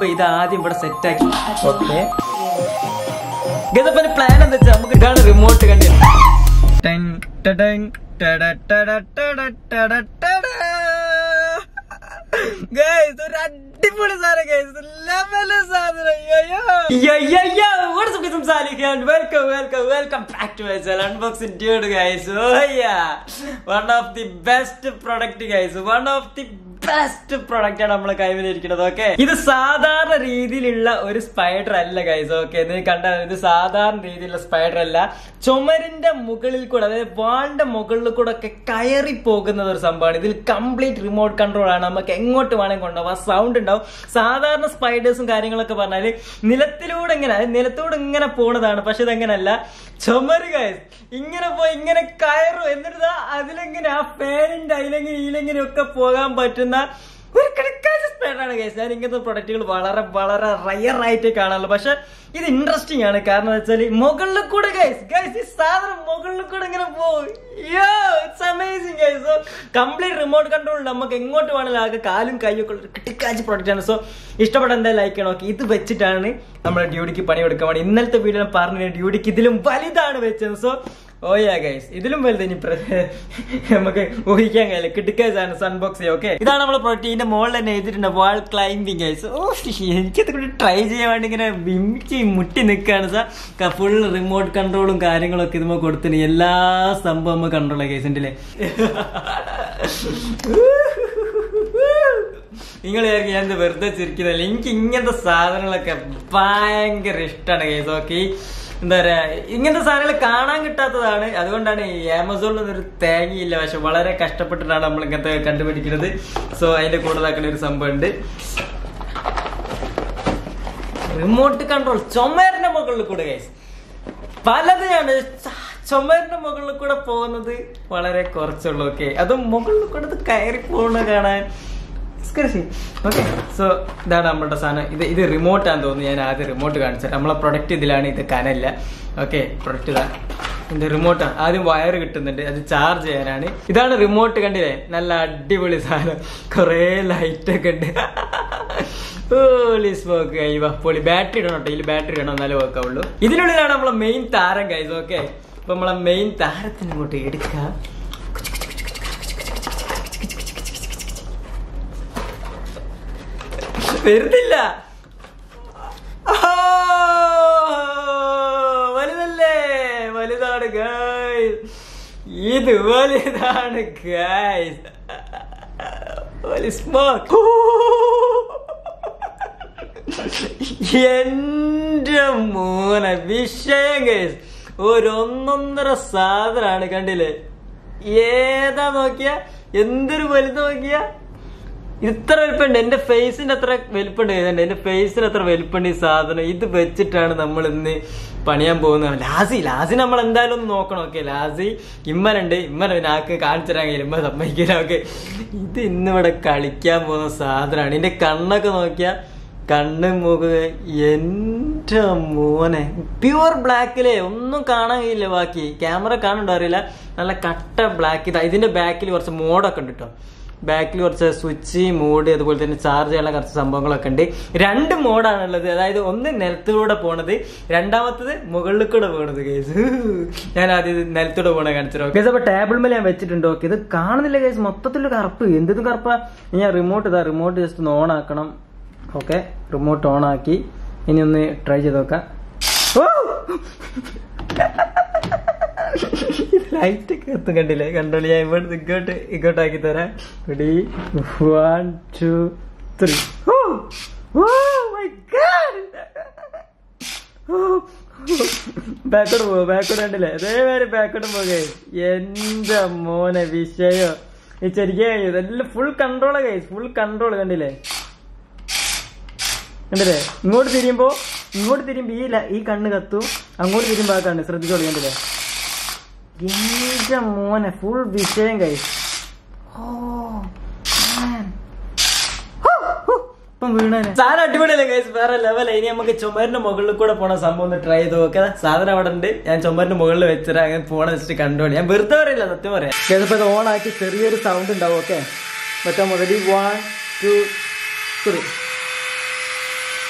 മുമ്പ് ഇത് ആദ്യം ഇവിടെ സെറ്റ് ആക്കി ഓക്കെ ഗതപ്പന്റെ പ്ലാൻ എന്താ വെച്ചാൽ നമുക്ക് ഇതാണ് റിമോട്ട് കണ്ടി ഗൈസ് ഒരു അടിപൊളി സാധനം ഗൈസ് ലെവല് സാധനം വാട്സ്ആപ്പ് സംസാരിക്കാൻ welcome welcome welcome back to my channel unboxing dude guys oh yeah one of the best product guys one of the best product ആണ് നമ്മളെ കൈവരിയിരിക്കുന്നത് ഓക്കെ ഇത് സാധാരണ രീതിയിലുള്ള ഒരു സ്പൈഡർ അല്ല ഗൈസ് ഓക്കെ ഇത് കണ്ടാൽ ഇത് സാധാരണ രീതിയിലുള്ള സ്പൈഡർ അല്ല ചുമരിന്റെ മുകളിൽ കൂടെ അതായത് വാളിന്റെ മുകളിൽ കൂടെ ഒക്കെ കയറി പോകുന്ന ഒരു സംഭവമാണ് ഇതിൽ കംപ്ലീറ്റ് റിമോട്ട് കൺട്രോൾ ആണ് നമുക്ക് എങ്ങോട്ട് വേണമെങ്കിൽ കൊണ്ടുപോകാം സൗണ്ട് ഉണ്ടാവും സാധാരണ സ്പൈഡേഴ്സും കാര്യങ്ങളൊക്കെ പറഞ്ഞാല് നിലത്തിലൂടെ ഇങ്ങനെ അതായത് നിലത്തൂടെ ഇങ്ങനെ പോണതാണ് പക്ഷെ ഇതെങ്ങനല്ല ചുമര് ഗൈസ് ഇങ്ങനെ പോയി ഇങ്ങനെ കയറും എന്നിട്ട് ദാ അതിലെങ്ങനെ ആ ഫാനിന്റെ അതിലെങ്ങനെ ഇതിലെങ്ങനെ ഒക്കെ പോകാൻ പറ്റുന്ന ഒരു കിടക്കാച്ച സ്പീഡാണ് ഗൈസ് ഞാൻ ഇങ്ങനത്തെ പ്രൊഡക്റ്റുകൾ വളരെ വളരെ റയർ ആയിട്ട് കാണാറുള്ളൂ പക്ഷെ ഇത് ഇൻട്രസ്റ്റിംഗ് ആണ് കാരണം എന്താ വെച്ചാൽ മുകളിൽ കൂടെ ഗൈസ് ഗൈസ് ഈ സാധനം മുകളിൽ കൂടെ ഇങ്ങനെ പോകും it's amazing guys so complete remote control നമുക്ക് എങ്ങോട്ട് വേണമെങ്കിലും ആകെ കാലും കൈയൊക്കെ ഉള്ള ഒരു കിട്ടിക്കാച്ച് പ്രൊഡക്റ്റ് ആണ് സോ ഇഷ്ടപ്പെട്ട എന്തായാലും ലൈക്ക് ചെയ്യണം ഓക്കെ ഇത് വെച്ചിട്ടാണ് നമ്മുടെ ഡ്യൂട്ടിക്ക് പണി കൊടുക്കാൻ വേണ്ടി ഇന്നലത്തെ വീഡിയോ പറഞ്ഞു ഡ്യൂട്ടിക്ക് ഇതിലും വലുതാണ് വെച്ചത് സോ ഓ യാ ഗൈസ് ഇതിലും വലുത് ഇനി പ്ര- നമുക്ക് ഊഹിക്കാൻ കഴിയില്ല കിട്ടിക്കാണ് സൺബോക്സ് ഓക്കെ ഇതാണ് നമ്മൾ പ്രൊഡക്റ്റ് ഇതിന്റെ മുകളിൽ തന്നെ എഴുതിയിട്ടുണ്ട് വാൾ ക്ലൈംബിങ് ഗൈസ് ഓ എനിക്കത് കൂടി ട്രൈ ചെയ്യാൻ വേണ്ടി ഇങ്ങനെ വിമിച്ച് മുട്ടി നിൽക്കുകയാണ് സാർ ഫുൾ റിമോട്ട് കൺട്രോളും കാര്യങ്ങളും ഒക്കെ ഇതുമ്പോൾ കൊടുത്തിന് എല്ലാ സംഭവം കൺട്രോൾ ഗൈസിന്റെ നിങ്ങൾ വിചാരിക്കും ഞാൻ ഇത് വെറുതെ ചിരിക്കുന്നില്ല എനിക്ക് ഇങ്ങനത്തെ സാധനങ്ങളൊക്കെ ഭയങ്കര ഇഷ്ടമാണ് കേസ് ഓക്കെ എന്താ പറയാ ഇങ്ങനത്തെ സാധനങ്ങൾ കാണാൻ കിട്ടാത്തതാണ് അതുകൊണ്ടാണ് ഈ ആമസോണിൽ ഒരു തേങ്ങയില്ല പക്ഷെ വളരെ കഷ്ടപ്പെട്ടിട്ടാണ് നമ്മൾ ഇങ്ങനത്തെ കണ്ടുപിടിക്കുന്നത് സോ അതിന്റെ കൂടുതലാക്കുന്ന ഒരു സംഭവം ഉണ്ട് റിമോട്ട് കൺട്രോൾ ചുമരിന്റെ മുകളിൽ കൂടെ ഗൈസ് പലതാണ് ചുമരിന്റെ മുകളിൽ കൂടെ പോകുന്നത് വളരെ കുറച്ചുള്ളൂ ഓക്കെ അതും മുകളിൽ കൂടെ ഇത് കയറി പോകുന്ന കാണാൻ ഓക്കെ സോ ഇതാണ് നമ്മളുടെ സാധനം ഇത് ഇത് റിമോട്ടാന്ന് തോന്നുന്നു ഞാൻ ആദ്യം റിമോട്ട് കാണിച്ചത് നമ്മളെ പ്രൊഡക്റ്റ് ഇതിലാണ് ഇത് കനല്ല ഓക്കെ പ്രൊഡക്റ്റ് ഇതാ ഇതിന്റെ റിമോട്ടാണ് ആദ്യം വയർ കിട്ടുന്നുണ്ട് അത് ചാർജ് ചെയ്യാനാണ് ഇതാണ് റിമോട്ട് കണ്ടില്ലേ നല്ല അടിപൊളി സാധനം കുറേ ലൈറ്റ് ഒക്കെ ഉണ്ട് സ്മോക്ക് കഴിയുക പൊളി ബാറ്ററി ഇടണം കേട്ടോ ഇതിൽ ബാറ്ററി ഇടണം എന്നാലേ വർക്കാവുള്ളൂ ഇതിനുള്ളിലാണ് നമ്മളെ മെയിൻ താരം കൈസ് ഓക്കെ അപ്പൊ നമ്മളെ മെയിൻ താരത്തിന് ഇങ്ങോട്ട് എടുക്കാം വരുന്നില്ല ആ, വലുതല്ലേ വലുതാണ് ഗൈസ് ഇത് വലുതാണ് ഗൈസ് സ്മോക്ക് എന്റെ മോനെ വിഷയം ഗൈസ് ഒരൊന്നൊന്നര സാധനമാണ് കണ്ടില്ലേ ഏതാ നോക്കിയ എന്തൊരു വലുത് നോക്കിയ ഇത്ര വലിപ്പമുണ്ട് എന്റെ ഫേസിന്റെ അത്ര വലിപ്പമുണ്ട് എന്റെ എന്റെ ഫേസിന് അത്ര വലിപ്പമുണ്ട് ഈ സാധനം ഇത് വെച്ചിട്ടാണ് നമ്മൾ ഇന്ന് പണിയാൻ പോകുന്നത് ലാസി ലാസി നമ്മൾ എന്തായാലും ഒന്ന് നോക്കണം ഓക്കെ ലാസി ഇമ്മനുണ്ട് ഇമ്മന നാക്ക് കാണിച്ചു തരാൻ കഴിയില്ല ഇമ്മ സമ്മതിക്കില്ല ഓക്കെ ഇത് ഇന്നിവിടെ കളിക്കാൻ പോകുന്ന സാധനമാണ് എന്റെ കണ്ണൊക്കെ നോക്കിയാ കണ്ണ് മുഖ എന്റെ മോനെ പ്യൂർ ബ്ലാക്കിലെ ഒന്നും കാണാൻ കഴിയില്ല ബാക്കി ക്യാമറ കാണുന്നുണ്ടോ അറിയില്ല നല്ല കട്ട ബ്ലാക്ക് ഇതാ ഇതിന്റെ ബാക്കിൽ കുറച്ച് മോഡൊക്കെ ഉണ്ട് കേട്ടോ ബാക്കിൽ കുറച്ച് സ്വിച്ച് മോഡ് അതുപോലെ തന്നെ ചാർജ് ചെയ്യാനുള്ള കുറച്ച് സംഭവങ്ങളൊക്കെ ഉണ്ട് രണ്ട് മോഡാണുള്ളത് അതായത് ഒന്ന് നിലത്തിലൂടെ പോണത് രണ്ടാമത്തത് മുകളിൽ കൂടെ പോണത് കേസ് ഞാൻ ആദ്യം ഇത് നിലത്തൂടെ പോണ കാണിച്ചു കേസ് അപ്പൊ ടേബിൾ മേലെ ഞാൻ വെച്ചിട്ടുണ്ട് ഓക്കെ ഇത് കാണുന്നില്ല കേസ് മൊത്തത്തിൽ കറുപ്പ് എന്തും കറുപ്പാ ഞാൻ റിമോട്ട് ഇതാ റിമോട്ട് ജസ്റ്റ് ഒന്ന് ഓൺ ആക്കണം ഓക്കെ റിമോട്ട് ഓൺ ആക്കി ഇനി ഒന്ന് ട്രൈ ചെയ്ത് നോക്കാം ഓ! ലൈറ്റ് ഒക്കെ എത്തും കണ്ടില്ലേ കണ്ടോളി ഞാൻ ഇവിടെ ഇങ്ങോട്ട് ഇങ്ങോട്ട് ആക്കി തരാം റെഡി വൺ ടു ത്രീ ബാക്കോട്ട് പോവോ ബാക്കോട്ട് കണ്ടില്ലേ അതേമാതിരി ബാക്കോട്ട് പോകേ എന്റെ മോനെ വിഷയോ ഈ ശരിക്കും കഴിയും എല്ലാം ഫുൾ കൺട്രോളാ കഴിയും ഫുൾ കൺട്രോൾ കണ്ടില്ലേ കണ്ടില്ലേ ഇങ്ങോട്ട് തിരിയുമ്പോ ഇങ്ങോട്ട് തിരിയുമ്പോ ഈ ല- ഈ കണ്ണ് കത്തും അങ്ങോട്ട് തിരിയുമ്പോ ആ കണ്ണ് ശ്രദ്ധിച്ചോളൂ കണ്ടില്ലേ എന്റെ മോനെ ഫുൾ വിഷയം കൈ ഓ man. ഹോ, ഹോ, ഇപ്പം വീണേനെ സാധനം അടിപൊളിയല്ലേ ഗൈസ് വേറെ ലെവല ഇനി നമുക്ക് ചുമരിന്റെ മുകളിൽ കൂടെ പോണ സംഭവം ഒന്ന് ട്രൈ ചെയ്ത് നോക്കാം സാധനം അവിടെ ഉണ്ട് ഞാൻ ചുമരിന്റെ മുകളിൽ വെച്ചിട്ട് അങ്ങനെ പോണ വെച്ചിട്ട് കണ്ടോളി ഞാൻ വെറുതെ പറയില്ല സത്യം പറയാം ചിലപ്പോ ഇത് ഓൺ ആക്കി ചെറിയൊരു സൗണ്ട് ഉണ്ടാവും ഓക്കെ വെച്ചാൽ റെഡി വൺ ടു ത്രീ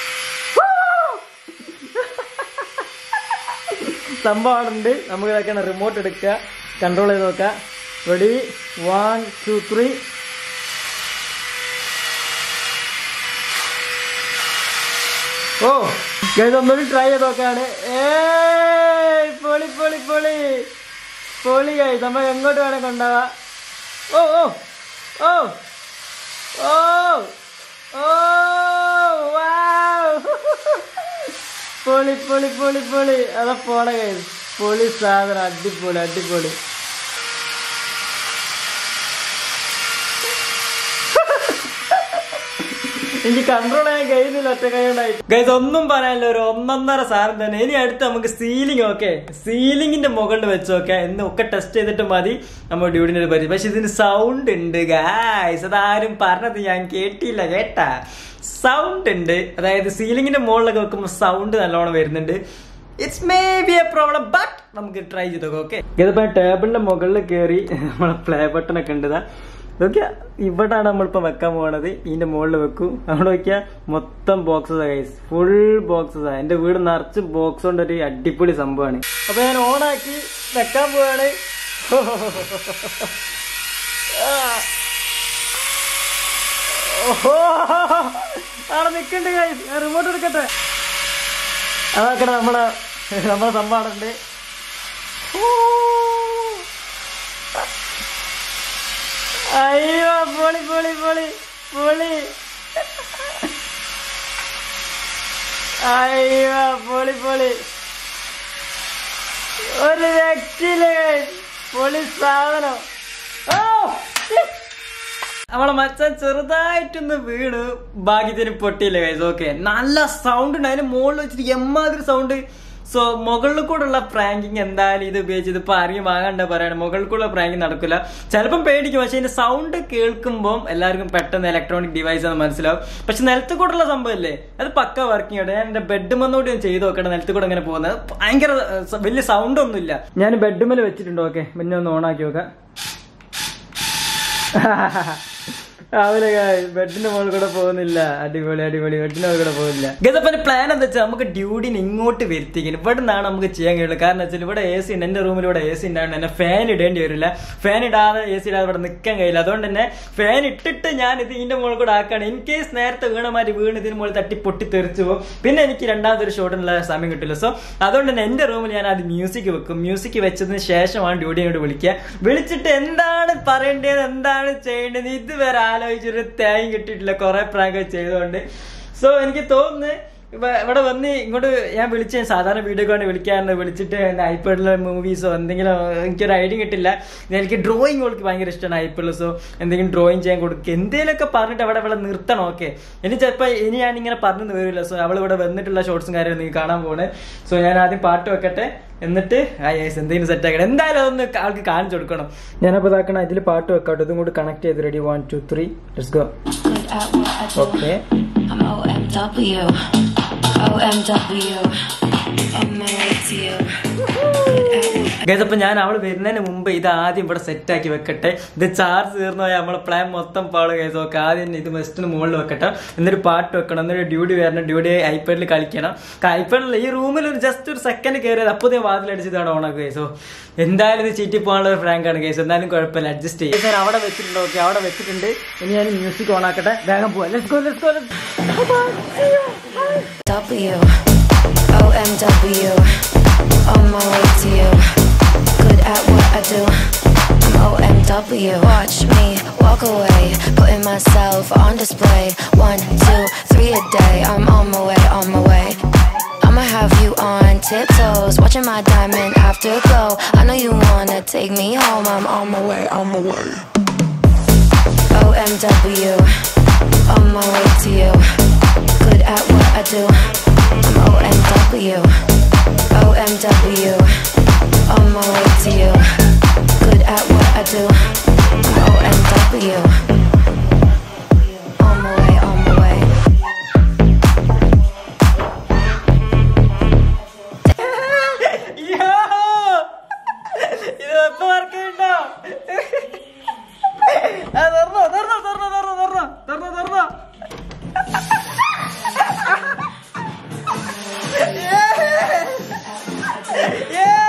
സംഭവമുണ്ട് നമുക്ക് ഇതൊക്കെയാണ് റിമോട്ട് എടുക്കുക കൺട്രോൾ ചെയ്ത് നോക്കുക ready one two three oh guys ഒന്നുകൂടി ട്രൈ ചെയ്ത് നോക്കാണ് ഏയ് പൊളി പൊളി പൊളി പൊളി ഗൈസ് നമ്മൾ എങ്ങോട്ട് വേണേ കൊണ്ടുപോവാ ഓ ഓ ഓ ഓ ഓ വാവ്. പൊളി പൊളി പൊളി പൊളി അതാ പോണ ഗൈസ് പൊളി സാധനം അടിപൊളി അടിപൊളി എനിക്ക് കൺട്രോൾ ചെയ്യാൻ കഴിയുന്നില്ല ഒറ്റ കൈ കൊണ്ടായിട്ട് ഗൈസ് ഒന്നും പറയാനില്ല ഒരു ഒന്നൊന്നര സാധനം തന്നെ ഇനി അടുത്ത് നമുക്ക് സീലിംഗ് ഓക്കെ സീലിംഗിന്റെ മുകളിൽ വെച്ച് നോക്കാം എന്ന് ഒക്കെ ടെസ്റ്റ് ചെയ്തിട്ട് മതി നമ്മൾ ഡ്യൂഡിനെ പറ്റി പക്ഷെ ഇതിന് സൗണ്ട് ഉണ്ട് ഗായ്സ് അതാരും പറഞ്ഞത് ഞാൻ കേട്ടില്ല കേട്ടാ സൗണ്ട് ഉണ്ട് അതായത് സീലിംഗിന്റെ മുകളിലൊക്കെ വെക്കുമ്പോൾ സൗണ്ട് നല്ലോണം വരുന്നുണ്ട് it's maybe a problem but നമുക്ക് ട്രൈ ചെയ്ത് നോക്കാം ഓക്കെ ഇതിപ്പോ ടേബിളിന്റെ മുകളിൽ കയറി നമ്മളെ പ്ലേ ബട്ടൺ ഒക്കെ ഉണ്ട് ഇതാ നോക്കിയാ ഇവിടാണ് നമ്മളിപ്പോ വെക്കാൻ പോണത് ഇതിന്റെ മുകളിൽ വെക്കും അവിടെ നോക്കിയാ മൊത്തം ബോക്സസ് ഗൈസ് ഫുൾ ബോക്സസ് എന്റെ വീട് നിറച്ച് ബോക്സ് കൊണ്ട് ഒരു അടിപൊളി സംഭവമാണ് അപ്പൊ ഞാൻ ഓണാക്കി വെക്കാൻ പോവാണ് ഓഹോ അവിടെ നിക്കണ്ട് ഗൈസ് റിമോട്ട് എടുക്കട്ടെ അതാക്കട്ടെ നമ്മളെ നമ്മളെ സംഭവമുണ്ട് അയ്യോ പൊളി പൊളി പൊളി പൊളി അയ്യോ പൊളി പൊളി ഒരു രക്ഷയില്ലേ പൊളി സാധനം ഓ നമ്മളെ മച്ചാൻ ചെറുതായിട്ടൊന്ന് വീണ് ഭാഗ്യത്തിന് പൊട്ടിയില്ല കൈസ് ഓക്കെ നല്ല സൗണ്ട് ഉണ്ട് അതിന് മുകളിൽ വെച്ചിട്ട് എമ്മാതിരി സൗണ്ട് സോ മുകളിൽ കൂടെയുള്ള പ്രാങ്കിങ് എന്തായാലും ഇത് ഉപയോഗിച്ച് ഇതിപ്പോ ആരെയും വാങ്ങണ്ട പറയാണ് മുകളിൽ കൂടെ പ്രാങ്കിങ് നടക്കില്ല ചിലപ്പം പേടിക്കും പക്ഷെ ഇതിന്റെ സൗണ്ട് കേൾക്കുമ്പോൾ എല്ലാവർക്കും പെട്ടെന്ന് ഇലക്ട്രോണിക് ഡിവൈസ് ആണ് മനസ്സിലാവും പക്ഷെ നിലത്ത് കൂടെയുള്ള സംഭവമല്ലേ അത് പക്ക വർക്കിംഗ് ആണ് ഞാൻ എന്റെ ബെഡ്മന്നോട് ഞാൻ ചെയ്ത് നോക്കട്ടെ നിലത്ത് കൂടെ ഇങ്ങനെ പോകുന്നത് ഭയങ്കര ഏഹ്, വലിയ സൗണ്ട് ഒന്നുമില്ല ഞാൻ ബെഡ്മേൽ വെച്ചിട്ടുണ്ട് ഓക്കെ പിന്നെ ഒന്ന് ഓണാക്കി നോക്കാം രാവിലെ ബെഡിന്റെ മുകളിൽ കൂടെ പോകുന്നില്ല അടിപൊളി അടിപൊളി ബെഡിന്റെ മുകളിൽ കൂടെ പോകുന്നില്ല ഗതപ്പന്റെ പ്ലാൻ എന്താ വെച്ചാൽ നമുക്ക് ഡ്യൂട്ടിന് ഇങ്ങോട്ട് വരുത്തിക്കണം ഇവിടെ നിന്നാണ് നമുക്ക് ചെയ്യാൻ കഴിയുള്ളൂ കാരണം വെച്ചാൽ ഇവിടെ എ സി ഉണ്ട് എന്റെ റൂമിൽ ഇവിടെ എ സി ഉണ്ടായിരുന്നു എന്നെ ഫാൻ ഇടേണ്ടി വരില്ല ഫാൻ ഇടാതെ എ സി ഇടാതെ ഇവിടെ നിൽക്കാൻ കഴിയില്ല അതുകൊണ്ട് തന്നെ ഫാൻ ഇട്ടിട്ട് ഞാൻ ഇത് ഇതിന്റെ മുകളിൽ കൂടെ ആക്കാണ് ഇൻ കേസ് നേരത്തെ വീണമാര് വീണ് ഇതിന് മുകളിൽ തട്ടി പൊട്ടി തെറിച്ചു പോകും പിന്നെ എനിക്ക് രണ്ടാമതൊരു ഷോട്ടിനുള്ള സമയം കിട്ടില്ല സോ അതുകൊണ്ട് തന്നെ എന്റെ റൂമിൽ ഞാൻ അത് മ്യൂസിക് വെക്കും മ്യൂസിക് വെച്ചതിന് ശേഷമാണ് ഡ്യൂട്ടി ഇങ്ങോട്ട് വിളിക്കുക വിളിച്ചിട്ട് എന്താണ് പറയേണ്ടത് എന്താണ് ചെയ്യേണ്ടത് ഇതുവരെ ആലോചിച്ചൊരു തേങ്ങ കിട്ടിയിട്ടില്ല കുറെ പ്രാങ്ക് ചെയ്തുകൊണ്ട് സോ എനിക്ക് തോന്നുന്നു ഇവ- ഇവിടെ വന്ന് ഇങ്ങോട്ട് ഞാൻ വിളിച്ച സാധാരണ വീഡിയോ കൊണ്ട് വിളിക്കാറുണ്ട് വിളിച്ചിട്ട് എൻ്റെ ഐപാഡിലെ മൂവീസോ എന്തെങ്കിലും എനിക്കൊരു ഐഡിയ കിട്ടില്ല എനിക്ക് ഡ്രോയിങ് അവൾക്ക് ഭയങ്കര ഇഷ്ടമാണ് ഐപാഡിൽ സോ എന്തെങ്കിലും ഡ്രോയിങ് ചെയ്യാൻ കൊടുക്കുക എന്തെങ്കിലുമൊക്കെ പറഞ്ഞിട്ട് അവിടെ ഇവിടെ നിർത്തണം ഓക്കെ ഇനി ചിലപ്പോൾ ഇനി ഞാൻ ഇങ്ങനെ പറഞ്ഞു വരില്ല സോ അവൾ ഇവിടെ വന്നിട്ടുള്ള ഷോർട്സും കാര്യവും നീ കാണാൻ പോണേ സോ ഞാൻ ആദ്യം പാട്ട് വെക്കട്ടെ എന്നിട്ട് ആ യെസ് എന്തെങ്കിലും സെറ്റ് ആക്കണം എന്തായാലും അതൊന്ന് ആൾക്ക് കാണിച്ചു കൊടുക്കണം ഞാനപ്പോൾ ഇതാക്കണം ഇതിൽ പാട്ട് വെക്കാട്ടോ ഇതും കൂടി കണക്ട് ചെയ്ത് ready one two three let's go good at what I do. Okay I'm OMW. OMW. On my way to you. Good at what guys അപ്പൊ ഞാൻ അവള് വരുന്നതിന് മുമ്പ് ഇത് ആദ്യം ഇവിടെ സെറ്റ് ആക്കി വെക്കട്ടെ ഇത് ചാർജ് തീർന്നു പോയാൽ നമ്മളെ പ്ലാൻ മൊത്തം പാള് ഗൈസ് ഓക്കെ ആദ്യം ഇത് വെസ്റ്റിന് മുകളിൽ വെക്കട്ടെ എന്നിട്ട് പാട്ട് വെക്കണം എന്നിട്ട് ഡ്യൂട്ടി വരണം ഡ്യൂട്ടി ഐപാഡിൽ കളിക്കണം ഐപാഡിൽ ഈ റൂമിൽ ഒരു ജസ്റ്റ് ഒരു സെക്കൻഡ് കയറിയത് അപ്പോൾ ഞാൻ വാതിലടിച്ചതാണ് ഓണാക്കുക ഗൈസോ എന്തായാലും ഇത് ചീറ്റി പോകാനുള്ള ഒരു ഫ്രാങ്ക് ആണ് ഗൈസ് എന്തായാലും കുഴപ്പമില്ല അഡ്ജസ്റ്റ് ചെയ്യും ഞാൻ അവിടെ വെച്ചിട്ടുണ്ട് ഓക്കെ അവിടെ വെച്ചിട്ടുണ്ട് ഇനി ഞാൻ മ്യൂസിക് ഓൺ ആക്കട്ടെ വേഗം പോവാം let's go let's go W. OMW. On my way to you. Good at what I do. I'm OMW. Watch me walk away. Putting myself on display. One, two, three a day. I'm on my way, on my way. I'ma have you on tiptoes. Watching my diamond afterglow. I know you wanna take me home. I'm on my way, on my way. OMW. On my way to you. Good at what I do. I'm OMW. OMW. On my way to you. Good at what I do. I'm OMW. On my way, on my way. യ്യോ! ഇത് എപ്പോ work ചെയ്യണ്ടോ ആ, തുറന്നോ, തുറന്നോ, തുറന്നോ, തുറന്നോ, തുറന്നോ, തുറന്നോ, തുറന്നോ. Yeah!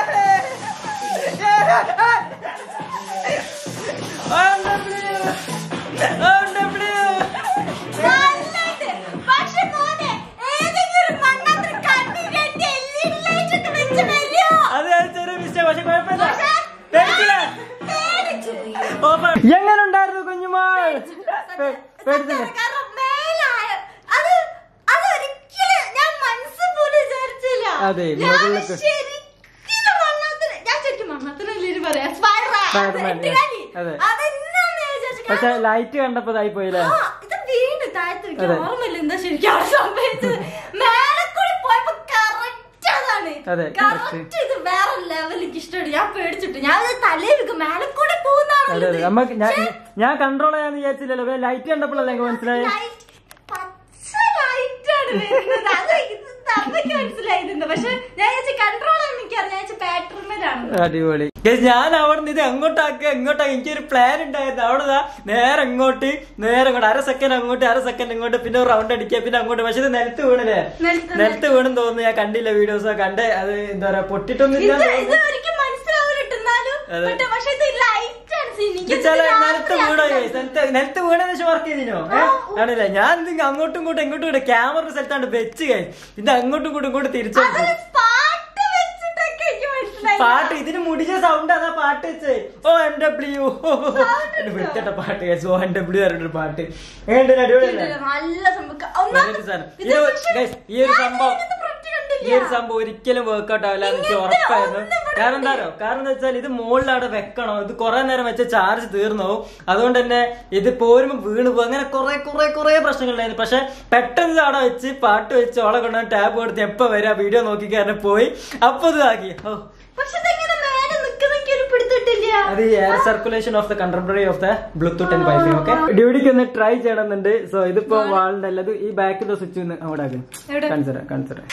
അതെ, ഞാൻ മുകളിലേക്ക്. ശരിക്കും മണ്ണാത്തിന്- ഞാൻ ശരിക്കും മണ്ണാത്തിനല്ലേ ഇതിന് പറയാ? സ്പൈഡറാ. സ്പൈഡർമാൻ, അത് yes. എട്ടുകാലി. അതെ. അതെന്നാന്ന് ഞാൻ വിചാരിച്ചു. പക്ഷെ ലൈറ്റ് കണ്ടപ്പോ ഇതായി പോയില്ലേ ആ, ഇത് വീണ് താഴത്ത് വെക്കാൻ അതെ. ഓർമ്മയില്ല എന്താ ശരിക്കും അവിടെ സംഭവിച്ചത് മേലെ കൂടി പോയപ്പോ correct അതാണ്. അതെ, Correct correct. ഇത് വേറെ level എനിക്ക് ഇഷ്ടമാണ് ഞാൻ പേടിച്ചിട്ട് ഞാൻ അത് തലയിൽ വെക്കും മേലെ കൂടി അതെ പോകുന്നതാണല്ലോ അതെ ഇത്. നമ്മക്ക് ഞാൻ പക്ഷേ, ഞാൻ കൺട്രോൾ ചെയ്യാന്ന് വിചാരിച്ചില്ലല്ലോ ലൈറ്റ് കണ്ടപ്പോഴല്ലേ എനിക്ക് മനസ്സിലായി light പച്ച light ആണ് വരുന്നത്. അത് ഇത് അമ്മയ്ക്ക് മനസ്സിലായിരുന്നു പക്ഷെ ഞാൻ വിചാരിച്ചു കൺട്രോൾ ചെയ്യാൻ എനിക്കറിയാം ഞാൻ വിചാരിച്ചു പാറ്റർമലാണ് അടിപൊളി Guys, ഞാൻ അവിടെ നിന്ന് ഇത് എങ്ങോട്ടാക്കുക എങ്ങോട്ടാക്കുക എനിക്കൊരു പ്ലാൻ ഉണ്ടായിരുന്നു അവിടെ ദാ നേരെ ഇങ്ങോട്ട് നേരെ ഇങ്ങോട്ട് അര സെക്കൻഡ് അങ്ങോട്ട് അര സെക്കൻഡ് ഇങ്ങോട്ട് പിന്നെ ഒരു റൗണ്ട് അടിക്കുക പിന്നെ അങ്ങോട്ട് പക്ഷെ ഇത് നിലത്ത് വീണില്ലേ നിലത്ത് നിലത്ത് വീണെന്ന് തോന്നുന്നു ഞാൻ കണ്ടില്ല വീഡിയോസ് കണ്ടേ അത് എന്താ പറയാ പൊട്ടിട്ടൊന്നുമില്ല ഇത് ഇത് ഒരിക്കലും മനസ്സിലാവില്ല എന്നാലും അതെ. പക്ഷെ പക്ഷെ ഇത് ലൈറ്റ് ആണ് scene. എനിക്ക് ഇത് ചില ഇത് നിലത്ത് രാത്രി വീണോ ആണ് guys? നിലത്ത് നിലത്ത് വീണെന്ന് വെച്ച് വർക്ക് ചെയ്തിനോ ഏഹ് ആണില്ലേ ഞാൻ എന്തെങ്കിലും അങ്ങോട്ടും ഇങ്ങോട്ടും ഇങ്ങോട്ടും ഇങ്ങോട്ട് ക്യാമറ സ്ഥലത്താണ് വെച്ച് കഴി പിന്നെ അങ്ങോട്ടും ഇങ്ങോട്ടും ഇങ്ങോട്ട് തിരിച്ചു അതൊരു പാട്ട് വെച്ചിട്ടൊക്കെ എനിക്ക് മനസ്സിലായി പാട്ട് ഇതിന് മുടിച്ച സൗണ്ട് അതാ പാട്ട് വെച്ചേ ഓ എം ഡബ്ല്യു വിട്ടട്ട പാട്ട് കഴിച്ചു ഓ എം ഡബ്ല്യു പറഞ്ഞൊരു പാട്ട് ഏണ്ട് അടിപൊളിയല്ലേ നല്ല സംഭവം ഒന്നാമത് വേറൊരു സാധനം. ഇത് ഇത് പക്ഷെ guys, ഈ ഒരു ഞാൻ സംഭവം ഇങ്ങനത്തെ product കണ്ടില്ല. ഈ ഒരു സംഭവം ഒരിക്കലും വർക്ക്ഔട്ട് ആവില്ല എന്ന് എനിക്ക് ഇങ്ങനത്തെ ഉറപ്പായിരുന്നു ഒന്നും ഇവിടെ കാരണം എന്താ അറിയോ കാരണം എന്താ വെച്ചാൽ ഇത് മുകളിൽ അവിടെ വെക്കണം ഇത് കുറെ നേരം വെച്ച ചാർജ് തീർന്നു പോകും അതുകൊണ്ട് തന്നെ ഇത് പോരുമ്പോ വീണ് പോകും അങ്ങനെ കുറെ കുറെ കുറെ പ്രശ്നങ്ങളുണ്ടായിരുന്നു പക്ഷെ പെട്ടെന്ന് ഇത് അവിടെ വെച്ച് പാട്ട് വെച്ച് ഓളെ കൊണ്ടുവന്ന് ടാബ് കൊടുത്ത് എപ്പോ വരാ വീഡിയോ നോക്കി കാരണം പോയി അപ്പൊ ഇത് ആക്കി ഓ പക്ഷെ ഇതെങ്ങനെ മേലെ നിക്കുന്ന എനിക്ക് ഒരു പിടുത്തിട്ടില്ല അത് air circulation of the contemporary of the Bluetooth and wifi okay ഡ്യൂട്ടിക്ക് ഒന്ന് ട്രൈ ചെയ്യണമെന്നുണ്ട് സോ ഇതിപ്പോ വാളിന്റെ അല്ല ഇത് ഈ ബാക്കിലെ സ്വിച്ച് ഒന്ന് അവിടെ ആക്കും എവിടെ? കാണിച്ചുതരാം കാണിച്ചുതരാം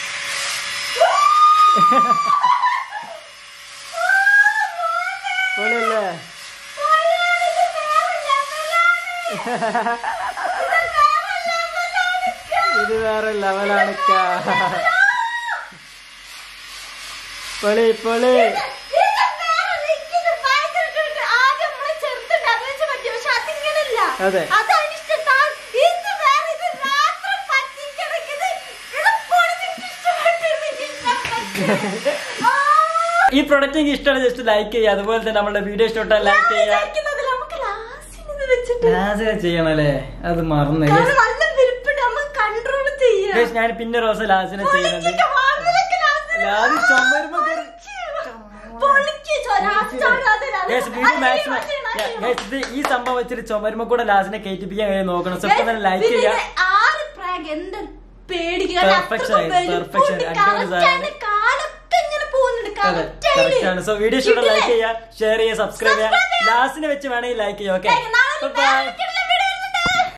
പൊളിയല്ലേ ഇത് വേറെ ലെവലാണ് പൊളി പൊളി അതെ. ഈ പ്രൊഡക്റ്റ് എനിക്ക് ഇഷ്ടമാണ് ജസ്റ്റ് ലൈക്ക് ചെയ്യുക അതുപോലെ തന്നെ നമ്മുടെ വീഡിയോ ഇഷ്ടപ്പെട്ടാൽ ലൈക്ക് ചെയ്യുക ലാസ്റ്റ് ചെയ്യണല്ലേ അത് മറന്നു കൺട്രോൾ ചെയ്യാം Guys, ഞാൻ പിന്നെ ഒരു ദിവസം ലാസിനെ ചെയ്യുന്നുണ്ട് ലാസ് ചുമരുമ്പോ കേറി- Guys, video maximum- Yeah, guys, ഇത് ഈ സംഭവം വെച്ചിട്ട് ചുമരുമ്പോ കൂടെ ലാസിനെ കയറ്റിപ്പിക്കാൻ കഴിയും നോക്കണം സോ ഇപ്പൊ തന്നെ ലൈക്ക് ചെയ്യുക ആറ് പ്രാഗ് എന്താ പേടിക്കുക Perfection ആയി, perfection. അടിപൊളി സാധനം. കാലൊക്കെ ഇങ്ങനെ പോകുന്നുണ്ട് അതെ correct കറക്റ്റ് ആയില്ലേ? ആണ് സോ വീഡിയോ ഇഷ്ടപ്പെട്ട ലൈക്ക് ഇതില്ലേ? ചെയ്യുക ഷെയർ ചെയ്യുക സബ്സ്ക്രൈബ് ചെയ്യുക Subscribe ചെയ്യുക. ലാസ്റ്റിനെ വെച്ച് വേണമെങ്കിൽ ലൈക്ക് ചെയ്യുക ഓക്കെ നാളെ ബൈ വേറെ